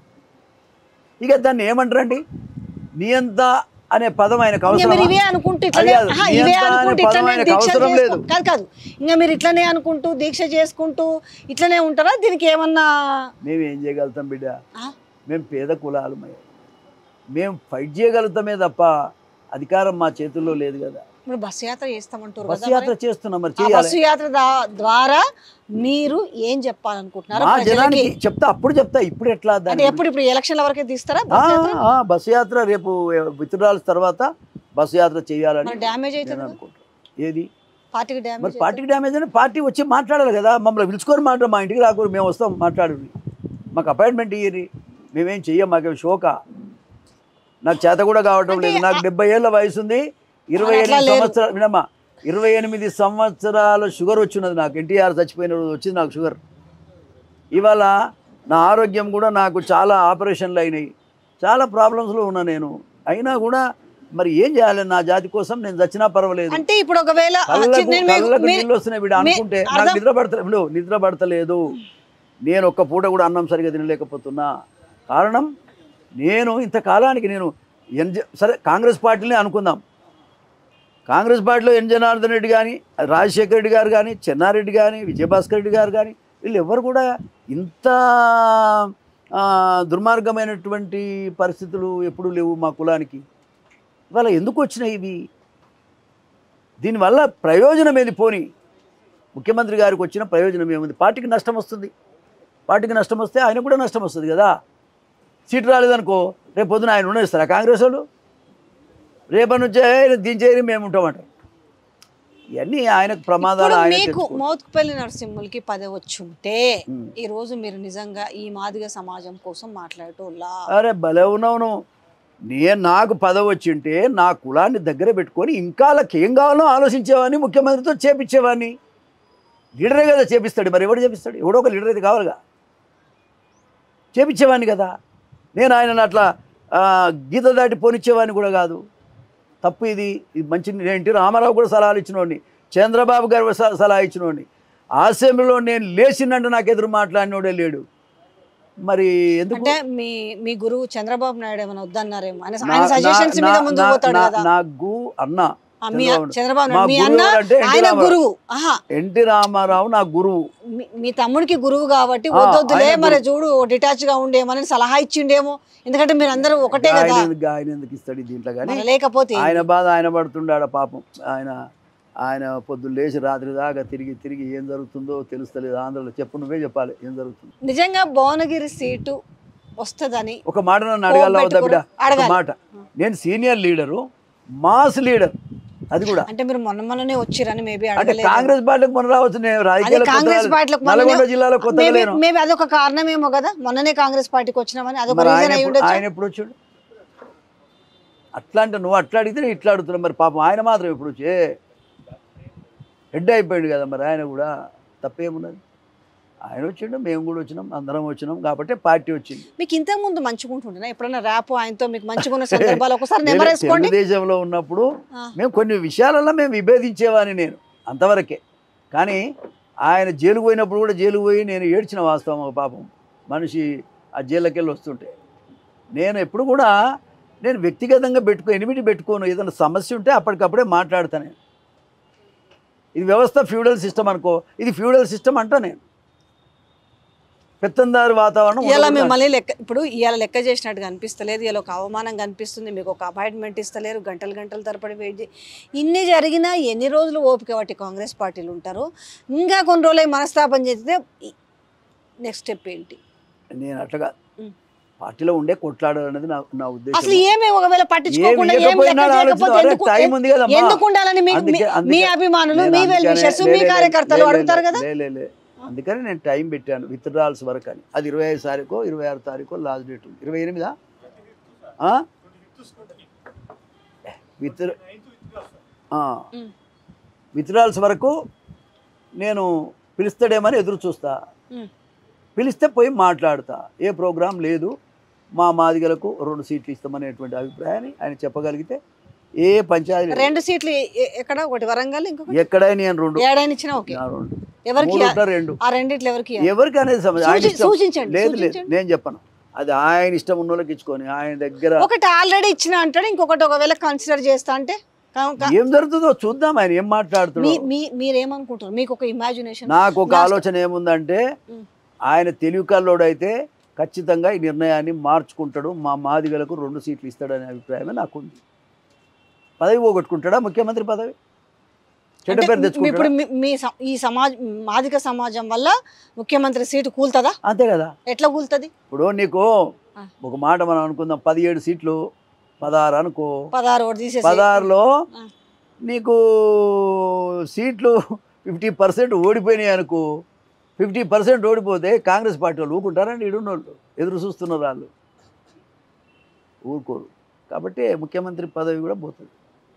ఇక దాన్ని ఏమంటారండి నియంత అనే పదం ఆయనకు ఇంకా మీరు అవసరం ఇవే అనుకుంటూ ఇట్లనే అది కాదు. ఆహా, ఇవే నియంత అనే అనుకుంటూ పదం ఇట్లనే ఆయనకు దీక్ష అవసరం చేసుకో లేదు. కాదు కాదు ఇంకా మీరు ఇట్లనే అనుకుంటూ దీక్ష చేసుకుంటూ ఇట్లనే ఉంటారా దీనికి ఏమన్నా మేము ఏం చేయగలుగుతాం బిడ్డ ఆ? మేము పేద కులాలు మేము ఫైట్ చేయగలుగుతామే తప్ప అధికారం మా చేతుల్లో లేదు కదా ఇప్పుడు బస్సు యాత్ర చేస్తామంటారు బస్సు కదా యాత్ర మరి. చేస్తున్నాం మరి ఆ చేయాలి బస్సు యాత్ర దా- ద్వారా మీరు ఏం చెప్పాలనుకుంటున్నారు మా ప్రజలకి? జనానికి చెప్తా అప్పుడు చెప్తా ఇప్పుడు ఎట్లా దాని అంటే ఎప్పుడు ఇప్పుడు ఎలక్షన్ల వరకే తీస్తారా ఆ, బస్సు యాత్ర ఆ, బస్సు యాత్ర రేపు విత్డ్రాల్స్ తర్వాత బస్సు యాత్ర చేయాలని మరి డ్యామేజ్ నేను అవుతుంది అనుకుంటున్నాను ఏది పార్టీకి మరి డ్యామేజ్ పార్టీకి డ్యామేజ్ అని పార్టీ వచ్చి మాట్లాడాలి కదా మమ్మల్ని పిలుచుకొని మాట మా ఇంటికి రాకూడదు మేము వస్తాం మాట్లాడు మాకు అపాయింట్మెంట్ ఇయ్యరి మేమేం చెయ్యం మాకేం షోక నాకు చేత కూడా కావటం అంటే లేదు నాకు డెబ్బై ఏళ్ళ వయసు ఉంది ఇరవై అట్లా ఎనిమిది లేరు. సంవత్సరాలు వినమ్మా ఇరవై ఎనిమిది సంవత్సరాల షుగర్ వచ్చినది నాకు ఎన్టీఆర్ చచ్చిపోయిన రోజు వచ్చింది నాకు షుగర్ ఇవాళ నా ఆరోగ్యం కూడా నాకు చాలా ఆపరేషన్లు అయినాయి చాలా ప్రాబ్లమ్స్లో ఉన్నా నేను అయినా కూడా మరి ఏం చేయాలి నా జాతి కోసం నేను చచ్చినా పర్వాలేదు అంటే ఇప్పుడు ఒకవేళ ఆ, కళ్ళకు నేను మీకు- కళ్ళకు మీ- నీళ్ళు వస్తున్నాయి వీడు మీ- అనుకుంటే నాకు అర్థం- నిద్ర పడతలేదు వీడు నిద్ర పడతలేదు నేను ఒక్క పూట కూడా అన్నం సరిగా తినలేకపోతున్నా కారణం నేను ఇంతకాలానికి నేను ఎన్ జ- సరే కాంగ్రెస్ పార్టీని అనుకుందాం కాంగ్రెస్ పార్టీలో ఎన్ జనార్దన్ రెడ్డి కానీ రాజశేఖర రెడ్డి గారు కానీ చెన్నారెడ్డి కానీ విజయభాస్కర్ రెడ్డి గారు కానీ వీళ్ళు ఎవరు కూడా ఇంత ఆ, దుర్మార్గమైనటువంటి పరిస్థితులు ఎప్పుడూ లేవు మా కులానికి ఇవాళ ఎందుకు వచ్చినాయి ఇవి దీనివల్ల ప్రయోజనం ఏది పోని ముఖ్యమంత్రి గారికి వచ్చిన ప్రయోజనం ఏముంది పార్టీకి నష్టం వస్తుంది పార్టీకి నష్టం వస్తే ఆయన కూడా నష్టం వస్తుంది కదా సీట్ రాలేదనుకో రేపు పొద్దున ఆయన ఉండేస్తారా కాంగ్రెస్ వాళ్ళు రేపటి నుంచే దించేది మేము ఉంటామంటారు ఇవన్నీ ఆయనకు ప్రమాదాలు ఇప్పుడు ఆయన మీకు తెచ్చుకో- మోత్కుపల్లి నరసింహులకి పదవి వచ్చుంటే ఉమ్. ఈ రోజు మీరు నిజంగా ఈ మాదిగ సమాజం కోసం మాట్లాడేటోళ్ళా అరే భలే ఉన్నావు నువ్వు నేను నాకు పదవి వచ్చింటే నా కులాన్ని దగ్గర పెట్టుకొని ఇంకా వాళ్ళకి ఏం కావాలో ఆలోచించేవాడిని ముఖ్యమంత్రితో చేపించేవాడిని లీడరే కదా చేపిస్తాడు మరి ఎవడు చేపిస్తాడు ఎవడో ఒక లీడర్ అయితే కావాలిగా చేపించేవాడిని కదా నేను ఆయనను అట్లా ఆ, గీత దాటి పోనిచ్చేవాడిని కూడా కాదు తప్పు ఇది ఇది మంచి నేను ఎన్టీ రామారావు కూడా సలహాలు ఇచ్చినోడిని చంద్రబాబు గారు స- సలహా ఇచ్చినోడిని అసెంబ్లీలో నేను లేచినంటే నాకు ఎదురు మాట్లాడినోడే లేడు మరి ఎందుకు అంటే మీ మీ గురువు చంద్రబాబు నాయుడు ఏమైనా వద్దన్నారేమో ఆయన నా- ఆయన సజెషన్స్ నా- మీద నా- ముందుకు నా- పోతాడు నా- కదా నా గు అన్న ఆ, మీ చంద్రబాబు చంద్రబాబు మా నాయుడు మీ గురువు అన్న ఎవరంటే ఎన్టీ ఆయన రామారావు. గురువు ఆహా ఎన్టీ రామారావు నా గురువు మీ- మీ తమ్ముడికి గురువు కాబట్టి ఆ, వద్దొద్దులే ఆయన మరి చూడు డిటాచ్ గా ఉండేమని సలహా ఇచ్చిండేమో ఎందుకంటే మీరు అందరూ ఒకటే ఆయన కదా ఎందుకు ఆయన ఎందుకు ఇస్తాడు దీంట్లో కానీ మరి లేకపోతే ఆయన బాధ ఆయన పడుతుండాడు పాపం ఆయన ఆయన పొద్దున్న లేచి రాత్రి దాకా తిరిగి తిరిగి ఏం జరుగుతుందో తెలుస్తలేదు ఆంధ్రలో చెప్పు నువ్వే చెప్పాలి ఏం జరుగుతుంది నిజంగా భువనగిరి సీటు వస్తుందని ఒక మాట నన్ను అడగాల వద్దా బిడ్డ ఒక అడగాలి. మాట నేను సీనియర్ లీడరు మాస్ లీడర్ అది కూడా అంటే మీరు మొన్న మొన్ననే వచ్చిరని మేబీ అంటే అడగలేదు కాంగ్రెస్ పార్టీకి మన రావచ్చు నేను అదే రాజకీయాల్లో కాంగ్రెస్ కొత్తగా- పార్టీలకు నల్గొండ జిల్లాలో కొత్తగా మేబీ లేను మేబీ అదొక కారణమేమో కదా మొన్ననే కాంగ్రెస్ పార్టీకి వచ్చినామని అదొక మరి రీజన్ ఆయన అయి ఎప్పుడు- ఉండొచ్చు ఆయన ఎప్పుడు వచ్చాడు అట్లా అంటే నువ్వు అట్లా అడిగితే నేను ఇట్లా అడుగుతున్నావు మరి పాపం ఆయన మాత్రం ఎప్పుడు వచ్చే హెడ్ అయిపోయాడు కదా మరి ఆయన కూడా తప్పేమున్నది ఆయన వచ్చిండు మేము కూడా వచ్చినాం అందరం వచ్చినాం కాబట్టి పార్టీ వచ్చింది మీకు ఇంతకు ముందు మంచుకుంటుండేనా ఎప్పుడైనా ర్యాప్ ఆయనతో మీకు మంచుకున్న సందర్భాలు ఒకసారి నేను నెంబర్ వేసుకోండి తెలుగుదేశంలో ఉన్నప్పుడు ఆ. మేము కొన్ని విషయాలలో మేము విభేదించేవాని నేను అంతవరకే కానీ ఆయన జైలుకు పోయినప్పుడు కూడా జైలుకు పోయి నేను ఏడ్చిన వాస్తవం ఒక పాపం మనిషి ఆ జైల్లోకి వెళ్ళి వస్తుంటే నేను ఎప్పుడు కూడా నేను వ్యక్తిగతంగా పెట్టుకో ఎనిమిది పెట్టుకోను ఏదైనా సమస్య ఉంటే అప్పటికప్పుడే మాట్లాడతాను నేను ఇది వ్యవస్థ ఫ్యూడల్ సిస్టమ్ అనుకో ఇది ఫ్యూడల్ సిస్టమ్ అంటా నేను పెత్తందారి వాతావరణం ఇలా ఉండకూడదు మిమ్మల్ని లెక్క ఇప్పుడు ఇవాళ లెక్క చేసినట్టుగా అనిపిస్తలేదు ఇలా ఒక అవమానం కనిపిస్తుంది మీకు ఒక అపాయింట్మెంట్ ఇస్తలేరు గంటలు గంటలు తరపడి వెయిట్ చేయి ఇన్ని జరిగినా ఎన్ని రోజులు ఓపిక పట్టి కాంగ్రెస్ పార్టీలు ఉంటారు ఇంకా కొన్ని రోజులు మనస్తాపం చేస్తే నెక్స్ట్ స్టెప్ ఏంటి నేను అట్లా కాదు ఉం. పార్టీలో ఉండే కొట్లాడాలి అనేది నా నా అసలు ఉద్దేశం ఏమి ఒకవేళ పట్టించుకోకుండా ఏం ఇవ్వకపోయినా లెక్క ఆలోచన చేయకపోతే వాళ్ళకి ఎందుకు టైం ఉంది కదమ్మా. ఎందుకు ఉండాలని మీ- అందుకే- మీ- అందుకే- మీ అభిమానులు నేను మీ వెల్ అందుకనే- విషర్స్ లే- మీ లే- లే- కార్యకర్తలు లే- లే- అడుగుతారు కదా లే- లే- లే. అందుకని నేను టైం పెట్టాను విత్డ్రాల్స్ వరకు అని అది ఇరవై ఐదు తారీఖు ఇరవై ఆరు తారీఖు లాస్ట్ డేట్ ఉంది ఇరవై ఎనిమిదా విత్ ఉమ్. విత్డ్రాల్స్ వరకు నేను పిలుస్తాడేమని ఎదురు చూస్తా ఉమ్. పిలిస్తే పోయి మాట్లాడతా ఏ ప్రోగ్రాం లేదు మా మాదిగలకు రెండు సీట్లు ఇస్తామనేటువంటి అభిప్రాయాన్ని ఆయన చెప్పగలిగితే ఏ పంచాయతీ రెండు సీట్లు ఎ- ఎ- ఎక్కడ ఒకటి వరంగల్ ఇంకొకటి ఎక్కడైనా నేను రెండు ఏడైనా ఇచ్చినా ఓకే నా రెండు ఎవరికి మూడు ఉంటే రెండు ఆ రెండిట్లు ఎవరికి ఇయ్యాలి? ఎవరికి అనేది సమస్య ఆయన సూచి- ఇష్టం. సూచించండి, లేదు లేదు సూచించండి. నేను చెప్పను అది ఆయన ఇష్టం ఉన్న వాళ్ళకి ఇచ్చుకొని ఆయన దగ్గర ఒకటి ఆల్రెడీ ఇచ్చిన అంటాడు ఇంకొకటి ఒకవేళ కన్సిడర్ చేస్తా అంటే కా- కా- ఏం జరుగుతుందో చూద్దాం ఆయన ఏం మీ మాట్లాడుతున్నాడు మీ మీరేమనుకుంటారు మీకు ఒక ఇమాజినేషన్ నాకు ఒక Last- ఆలోచన ఏముందంటే ఉమ్. ఆయన తెలివి కల్లోడైతే ఖచ్చితంగా ఈ నిర్ణయాన్ని మార్చుకుంటాడు మా మాదిగలకు రెండు సీట్లు ఇస్తాడనే అభిప్రాయమే నాకుంది పదవి పోగొట్టుకుంటాడా ముఖ్యమంత్రి పదవి చెడ్డ అంటే పేరు మీ- తెచ్చుకుంటాడా ఇప్పుడు మీ- మీ స- ఈ సమాజ మాదిక సమాజం వల్ల ముఖ్యమంత్రి సీటు కూల్తుందా అంతే కదా ఎట్లా కూల్తుంది ఇప్పుడు నీకు ఆ. ఒక మాట మనం అనుకుందాం పదిహేడు సీట్లు పదహారు అనుకో పదహారు ఓటు తీసేసి పదహారులో ఆ. నీకు సీట్లు ఫిఫ్టీ పర్సెంట్ ఓడిపోయినాయి అనుకో ఫిఫ్టీ పర్సెంట్ ఓడిపోతే కాంగ్రెస్ పార్టీ వాళ్ళు ఊరుకుంటారండి ఇడున్నోళ్ళు ఎదురు చూస్తున్నారు వాళ్ళు ఊరుకోరు కాబట్టి ముఖ్యమంత్రి పదవి కూడా పోతుంది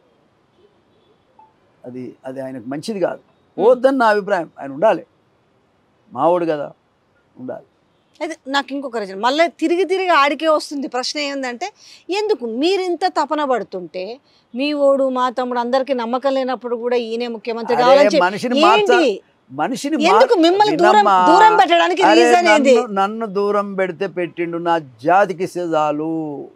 అది అది ఆయనకు మంచిది కాదు పోద్దని నా అభిప్రాయం ఆయన ఉండాలి మావోడు కదా ఉండాలి అయితే నాకు ఇంకొక రీజన్ మళ్ళీ తిరిగి తిరిగి ఆడికే వస్తుంది ప్రశ్న ఏంటంటే ఎందుకు మీరు ఇంత తపన పడుతుంటే మీ ఓడు మా తమ్ముడు అందరికి నమ్మకం లేనప్పుడు కూడా ఈయనే ముఖ్యమంత్రి అరే, కావాలని చెప్పి- మనిషిని మార్చ ఏంటి మనిషిని ఎందుకు మార్- మిమ్మల్ని దూరం వినమ్మా. దూరం పెట్టడానికి అరే, రీజన్ ఏంది నన్ను- నన్ను దూరం పెడితే పెట్టిండు నా జాతికి ఇస్తే చాలు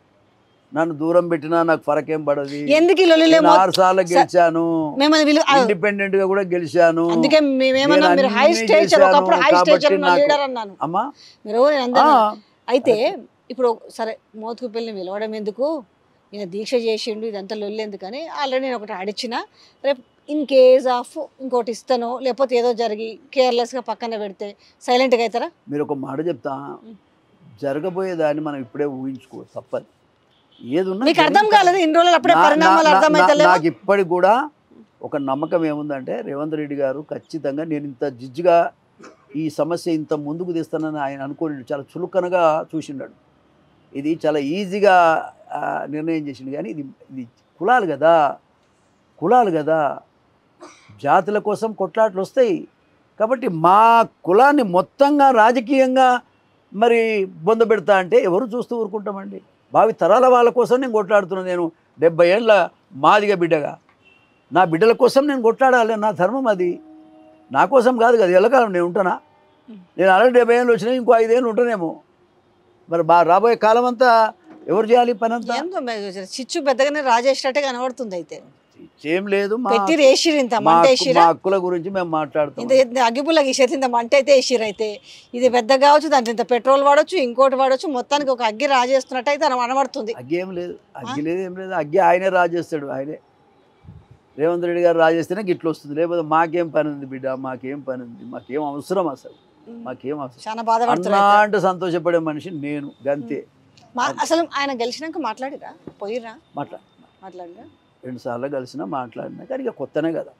నన్ను దూరం పెట్టినా నాకు ఫరకేం పడదు ఎందుకు ఈ లొల్లిలే నేను ఆరు సార్లు గెలిచాను మిమ్మల్ని విలు ఆ, ఇండిపెండెంట్ గా కూడా గెలిచాను అందుకే మేమేమన్నా నేను మీరు హై అన్ని స్టేజ్ చేశాను ఒకప్పుడు హై స్టేజ్ కాబట్టి నాకు- లీడర్ అన్నాను అమ్మా మీరు నేను ఆ, అందరూ అయితే ఇప్పుడు సరే మోతుకు పెళ్ళి పిలవడం ఎందుకు ఈయన దీక్ష చేసిండు ఇదంతా లొల్లి ఎందుకని ఆల్రెడీ నేను ఒకటి అడిచిన రేపు ఇన్ కేస్ ఆఫ్ ఇంకోటి ఇస్తానో లేకపోతే ఏదో జరిగి కేర్లెస్గా పక్కన పెడితే సైలెంట్గా అవుతారా మీరు ఒక మాట చెప్తా జరగబోయేదాన్ని మనం ఇప్పుడే ఊహించుకో తప్పదు ఏది ఉన్నా మీకు అర్థం కాలేదు ఇన్ని రోజులు అప్పుడే నా- పరిణామాలు నా- నా- అర్థమైతలేవు నాకు ఇప్పటికి కూడా ఒక నమ్మకం ఏముందంటే రేవంత్ రెడ్డి గారు ఖచ్చితంగా నేను ఇంత జిజ్జుగా ఈ సమస్య ఇంత ముందుకు తీస్తానని ఆయన అనుకోని చాలా చులకనగా చూసిండాడు ఇది చాలా ఈజీగా ఆ, నిర్ణయం చేసిండు కానీ ఇది ఇది కులాలు కదా కులాలు కదా జాతుల కోసం కొట్లాట్లు వస్తాయి కాబట్టి మా కులాన్ని మొత్తంగా రాజకీయంగా మరి బొంద పెడతా అంటే ఎవరు చూస్తూ ఊరుకుంటామండి భావి తరాల వాళ్ళ కోసం నేను కొట్లాడుతున్నాను నేను డెబ్బై ఏళ్ళ మాదిగా బిడ్డగా నా బిడ్డల కోసం నేను కొట్లాడాలి నా ధర్మం అది నా కోసం కాదు కదా ఎల్లకాలం నేను ఉంటానా నేను ఆల్రెడీ డెబ్బై ఏళ్ళు వచ్చినా ఇంకో ఐదేళ్ళు ఉంటానేమో మరి బా రాబోయే కాలం అంతా ఎవరు చేయాలి ఈ పని అంతా ఏందో మరి చిచ్చు పెద్దగానే రాజేసినట్టే కనబడుతుంది అయితే ఏం లేదు మా పెట్టి రేసిరు ఇంత మా మంట హక్కు- వేసిరా మా హక్కుల గురించి మేము మాట్లాడుతాం ఇంత ఇంత అగ్గిపుల్లకి ఇసేది ఇంత మంట అయితే వేసిరు అయితే ఇది పెద్ద కావచ్చు దాంట్లో ఇంత పెట్రోల్ వాడొచ్చు ఇంకోటి వాడొచ్చు మొత్తానికి ఒక అగ్గి రాజేస్తున్నట్టు అయితే అనబడుతుంది అగ్గి ఏం లేదు అగ్గి లేదు ఏం లేదు అగ్గి ఆయనే రాజేస్తాడు ఆయనే రేవంత్ రెడ్డి గారు రాజేస్తేనే గిట్ల వస్తుంది లేకపోతే మాకేం పని ఉంది బిడ్డ మాకేం పని ఉంది మాకేం అవసరం అసలు మాకేం అవసరం చాలా అన్నా బాధపడుతున్నారు అంటే సంతోషపడే మనిషి నేను గంతే మా- అసలు ఆయన గెలిచినాక మాట్లాడిరా పోయిరా మాట్లా మాట్లాడిరా రెండు సార్లు కలిసినా మాట్లాడినా కానీ ఇక కొత్తనే కదా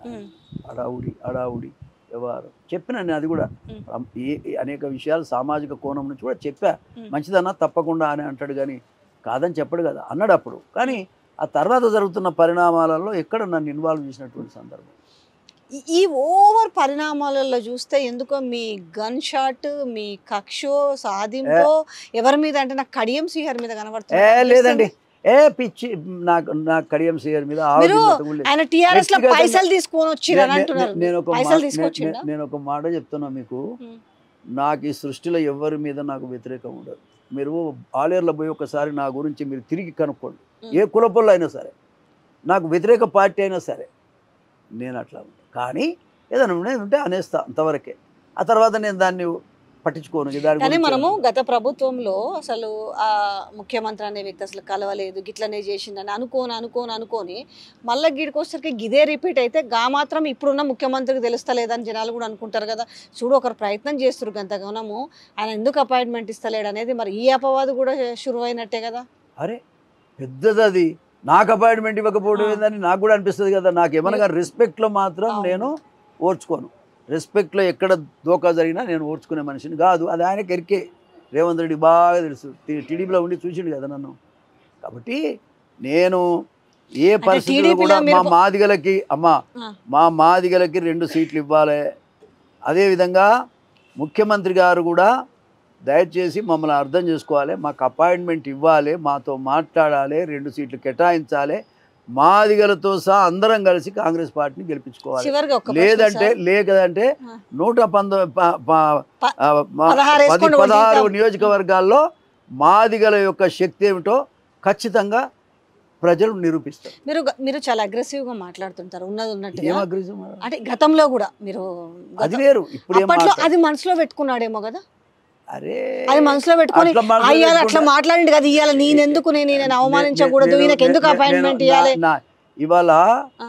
అడావుడి అడావుడి వ్యవహారం చెప్పిన నేను అది కూడా ఉమ్. అం- ఏ ఏ అనేక విషయాలు సామాజిక కోణం నుంచి కూడా చెప్పా ఉమ్. మంచిదన్నా తప్పకుండా అని అంటాడు కానీ కాదని చెప్పడు కదా అన్నాడు అప్పుడు కానీ ఆ తర్వాత జరుగుతున్న పరిణామాలలో ఎక్కడ నన్ను ఇన్వాల్వ్ చేసినటువంటి సందర్భం ఈ- ఈ ఓవర్ పరిణామాలలో చూస్తే ఎందుకో మీ గన్ షాట్ మీ కక్షో సాధింపో ఎవరి మీద అంటే నాకు కడియం శ్రీహరి మీద ఏ కనబడుతుంది లేదండి ఏ పిచ్చి నాకు నాకు కడియం సీఆర్ మీద ఆవిడ మీరు మీద కూడా లేదు. ఆయన టిఆర్ఎస్ లో వ్యక్తిగతంగా- పైసలు తీసుకొని వచ్చిరని నే- నే- అంటున్నారు నేను ఒక పైసలు మా- తీసుకొచ్చిండా? నే- నేను ఒక మాట చెప్తున్నా మీకు ఉమ్. నాకు ఈ సృష్టిలో ఎవరి మీద నాకు వ్యతిరేకం ఉండదు మీరు ఆలేర్లో పోయి ఒకసారి నా గురించి మీరు తిరిగి కనుక్కోండి ఉమ్. ఏ కులపొల్లో అయినా సరే నాకు వ్యతిరేక పార్టీ అయినా సరే నేను అట్లా ఉంటా కానీ ఏదైనా ఉండేది ఉంటే అనేస్తా అంతవరకే ఆ తర్వాత నేను దాన్ని పట్టించుకోను ఇక దాని కానీ గురించి మనము గత ప్రభుత్వంలో అసలు ఆ ముఖ్యమంత్రి అనే వ్యక్తి అసలు కలవలేదు గిట్లనే చేసిందని అనుకోని అనుకోని అనుకోని మళ్ళీ గీడికి వచ్చేసరికి గిదే రిపీట్ అయితే గా మాత్రం ఇప్పుడున్న ముఖ్యమంత్రికి తెలుస్తలేదని జనాలు కూడా అనుకుంటారు కదా చూడు ఒకరు ప్రయత్నం చేస్తారు గంతగానము ఆయన ఎందుకు అపాయింట్మెంట్ ఇస్తలేడు అనేది మరి ఈ అపవాదు కూడా షురు అయినట్టే కదా అరే పెద్దది అది నాకు అపాయింట్మెంట్ ఇవ్వకపోవడం ఆ. ఏందని నాకు కూడా అనిపిస్తుంది కదా నాకు ఏమనగా రెస్పెక్ట్లో మాత్రం అవును. నేను ఓర్చుకోను రెస్పెక్ట్లో ఎక్కడ దోకా జరిగినా నేను ఓర్చుకునే మనిషిని కాదు అది ఆయనకి ఎరికే రేవంత్ రెడ్డి బాగా తెలుసు టీ- టీడీపీలో ఉండి చూసిండు కదా నన్ను కాబట్టి నేను ఏ పరిస్థితుల్లో టీడీపీలో కూడా మా మీరు- మాదిగలకి అమ్మ ఆ. మా మాదిగలకి రెండు సీట్లు ఇవ్వాలి అదేవిధంగా ముఖ్యమంత్రి గారు కూడా దయచేసి మమ్మల్ని అర్థం చేసుకోవాలి మాకు అపాయింట్మెంట్ ఇవ్వాలి మాతో మాట్లాడాలి రెండు సీట్లు కేటాయించాలి మాదిగలతో సహా అందరం కలిసి కాంగ్రెస్ పార్టీని గెలిపించుకోవాలి చివరిగా ఒక లేదంటే లేదంటే ఆ. నూట పంతొమ్మిది ప- ప- ప- ఆ, మా- పదహారు పది వేసుకోండి, పదహారు వడ్డీ నియోజకవర్గాల్లో మాదిగల యొక్క శక్తి ఏమిటో ఖచ్చితంగా ప్రజలు నిరూపిస్తారు మీరు గ- మీరు చాలా అగ్రెసివ్ గా మాట్లాడుతుంటారు ఉన్నది ఏం ఉన్నట్టుగా అగ్రెసివ్ మేడం? అంటే గతంలో కూడా మీరు అది గత- లేరు ఇప్పుడు ఏం అప్పట్లో మాట్లాడ- అది మనసులో పెట్టుకున్నాడేమో కదా అరే అది మనసులో పెట్టుకొని అట్లా మనసులో అయ్యాలి అట్లా పెట్టుకుంటే- మాట్లాడింది కదా ఇయ్యాలి నేను ఎందుకు నేను ఈయనని నే- అవమానించకూడదు నేను- ఈయనకి ఎందుకు నేను- అపాయింట్మెంట్ నేను- ఇవ్వాలి నా- నా- ఇవాళ ఆ.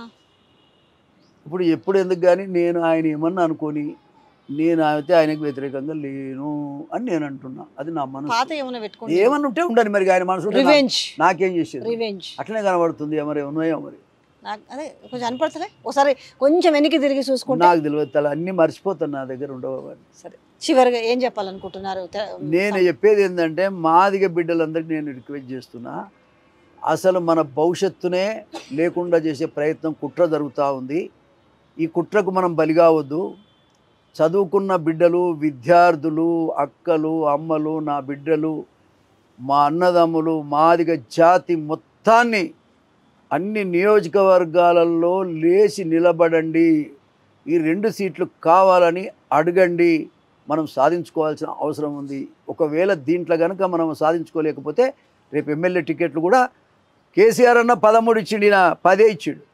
ఇప్పుడు ఎప్పుడు ఎందుకు కానీ నేను ఆయన ఏమన్నా అనుకొని నేను అయితే ఆయనకు వ్యతిరేకంగా లేను అని నేను అంటున్నా అది నా పాత మనసు ఏమైనా పెట్టుకోండి ఏమన్నా ఉంటే ఉండని మరి ఆయన మనసు ఉంటే నా- రివెంజ్ నాకేం చేసేది రివెంజ్ అట్లనే కనబడుతుంది మరి ఉన్నాయో మరి అదే కొంచెం అనిపడతలే ఒకసారి కొంచెం వెనక్కి తిరిగి చూసుకుంటే నాకు తెలియదు తల అన్ని మర్చిపోతాను నా దగ్గర ఉండవు అవన్నీ. సరే చివరిగా ఏం చెప్పాలనుకుంటున్నారు తె- నేను చెప్పేది ఏంటంటే మాదిగ బిడ్డలందరికీ నేను రిక్వెస్ట్ చేస్తున్నా అసలు మన భవిష్యత్తునే లేకుండా చేసే ప్రయత్నం కుట్ర జరుగుతూ ఉంది ఈ కుట్రకు మనం బలి కావద్దు చదువుకున్న బిడ్డలు విద్యార్థులు అక్కలు అమ్మలు నా బిడ్డలు మా అన్నదమ్ములు మాదిగ జాతి మొత్తాన్ని అన్ని నియోజకవర్గాలలో లేచి నిలబడండి ఈ రెండు సీట్లు కావాలని అడగండి మనం సాధించుకోవాల్సిన అవసరం ఉంది ఒకవేళ దీంట్లో కనుక మనం సాధించుకోలేకపోతే రేపు ఎమ్మెల్యే టికెట్లు కూడా కేసీఆర్ అన్న పదమూడు ఇచ్చిండు ఈయన పదే ఇచ్చిండు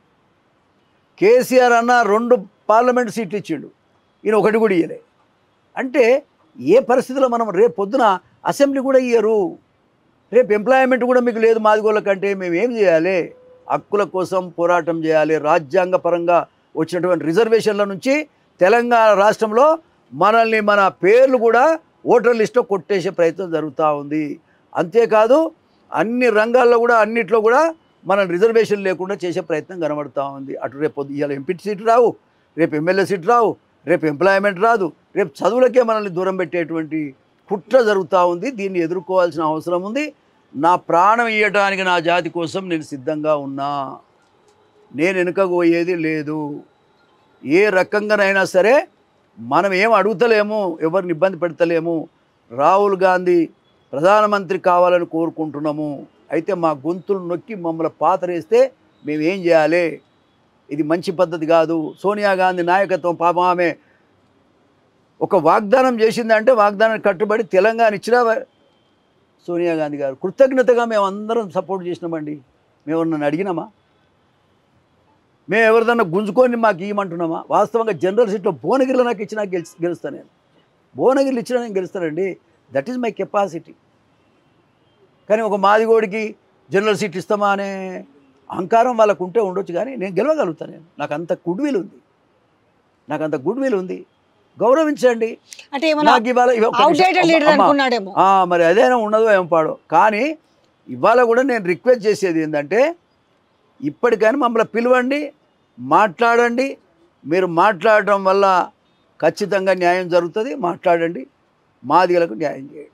కేసీఆర్ అన్న రెండు పార్లమెంట్ సీట్లు ఇచ్చిండు ఈయన ఒకటి కూడా ఇయ్యలే అంటే ఏ పరిస్థితిలో మనం రేపు పొద్దున అసెంబ్లీ కూడా ఇయ్యరు రేపు ఎంప్లాయ్మెంట్ కూడా మీకు లేదు మాదిగోళ్ళ కంటే మేము ఏం చేయాలి హక్కుల కోసం పోరాటం చేయాలి రాజ్యాంగ పరంగా వచ్చినటువంటి రిజర్వేషన్ల నుంచి తెలంగాణ రాష్ట్రంలో మనల్ని మన పేర్లు కూడా ఓటర్ లిస్ట్లో కొట్టేసే ప్రయత్నం జరుగుతూ ఉంది అంతేకాదు అన్ని రంగాల్లో కూడా అన్నిట్లో కూడా మన రిజర్వేషన్ లేకుండా చేసే ప్రయత్నం కనబడుతూ ఉంది అటు రేపు పొద్దు- ఇవాళ ఎంపీ సీటు రావు రేపు ఎమ్మెల్యే సీటు రావు రేపు ఎంప్లాయ్మెంట్ రాదు రేపు చదువులకే మనల్ని దూరం పెట్టేటువంటి కుట్ర జరుగుతూ ఉంది దీన్ని ఎదుర్కోవాల్సిన అవసరం ఉంది నా ప్రాణం ఇవ్వడానికి నా జాతి కోసం నేను సిద్ధంగా ఉన్నా నేను వెనుకపోయేది లేదు ఏ రకంగానైనా సరే మనం ఏం అడుగుతలేము ఎవరిని ఇబ్బంది పెడతలేము రాహుల్ గాంధీ ప్రధానమంత్రి కావాలని కోరుకుంటున్నాము అయితే మా గొంతులు నొక్కి మమ్మల్ని పాతరేస్తే మేము ఏం చేయాలి ఇది మంచి పద్ధతి కాదు సోనియా గాంధీ నాయకత్వం పాపం ఆమె ఒక వాగ్దానం చేసిందంటే వాగ్దానానికి కట్టుబడి తెలంగాణ ఇచ్చినా సోనియా గాంధీ గారు కృతజ్ఞతగా మేము అందరం సపోర్ట్ చేసినామండి మేము నన్ను అడిగినామా మేము ఎవరిదన్నా గుంజుకొని మాకు ఇవ్వమంటున్నామా వాస్తవంగా జనరల్ సీట్లో భువనగిరిలో నాకు ఇచ్చినా గెలిచి గెలుస్తాను నేను భువనగిరిలో ఇచ్చినా నేను గెలుస్తానండి దట్ ఈజ్ మై కెపాసిటీ కానీ ఒక మాదిగోడికి జనరల్ సీట్ ఇస్తామా అనే అహంకారం వాళ్ళకు ఉంటే ఉండొచ్చు కానీ నేను గెలవగలుగుతాను నేను నాకు అంత గుడ్ విల్ ఉంది నాకు అంత గుడ్ విల్ ఉంది గౌరవించండి అంటే ఏమన్నా నాకు ఇవాళ ఇవ- ఒక్క నిమిషం. అవుట్డేటెడ్ అమ్మ, లీడర్ అమ్మ. అనుకున్నాడేమో ఆ, మరి అదేనా ఉన్నదో ఏం పాడో కానీ ఇవాళ కూడా నేను రిక్వెస్ట్ చేసేది ఏంటంటే ఇప్పటికైనా మమ్మల్ని పిలవండి మాట్లాడండి మీరు మాట్లాడటం వల్ల ఖచ్చితంగా న్యాయం జరుగుతుంది మాట్లాడండి మాదిగలకు న్యాయం చేయండి